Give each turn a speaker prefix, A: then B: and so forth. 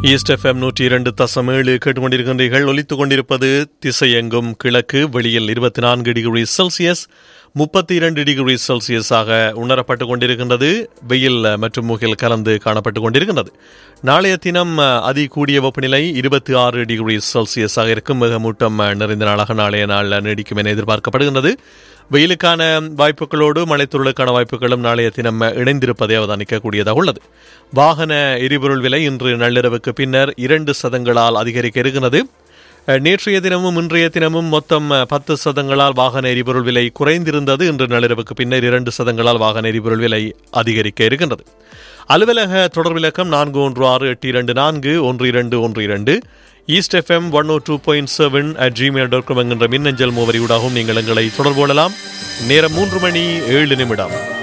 A: east FM நூற்றி இரண்டு தசம் ஏழு கேட்டுக்கொண்டிருக்கின்றீர்கள் ஒலித்துக் கொண்டிருப்பது திசையெங்கும் கிழக்கு வெளியில் இருபத்தி நான்கு டிகிரி செல்சியஸ் முப்பத்தி இரண்டு டிகிரி செல்சியஸாக உணரப்பட்டுக் கொண்டிருக்கின்றது வெயில் மற்றும் முகில் கலந்து காணப்பட்டுக் கொண்டிருக்கின்றது நாளைய தினம் அதி கூடிய வெப்பநிலை இருபத்தி ஆறு டிகிரி செல்சியஸாக இருக்கும் மிகமூட்டம் நிறைந்த நாளாக நாளைய நாள் நீடிக்கும் என எதிர்பார்க்கப்படுகின்றது வெயிலுக்கான வாய்ப்புகளோடு மழைத்துறலுக்கான வாய்ப்புகளும் நாளைய தினம் இணைந்திருப்பதை அவதானிக்கக்கூடியதாக உள்ளது வாகன எரிபொருள் விலை இன்று நள்ளிரவுக்கு பின்னர் இரண்டு சதங்களால் அதிகரிக்க இருக்கிறது நேற்றைய தினமும் இன்றைய தினமும் மொத்தம் பத்து சதங்களால் வாகன எரிபொருள் விலை குறைந்திருந்தது இன்று நள்ளிரவுக்கு பின்னர் இரண்டு சதங்களால் வாகன எரிபொருள் விலை அதிகரிக்க இருக்கின்றது அலுவலக தொடர் விளக்கம் நான்கு ஒன்று ஆறு எட்டு இரண்டு நான்கு ஒன்று இரண்டு ஒன்று இரண்டு east FM one O two point seven at Gmail dot com என்கின்ற மின்னஞ்சல் முகவரியூடாகவும் நீங்கள் எங்களை தொடர்பு கொள்ளலாம் நேரம் மூன்று மணி ஏழு நிமிடம்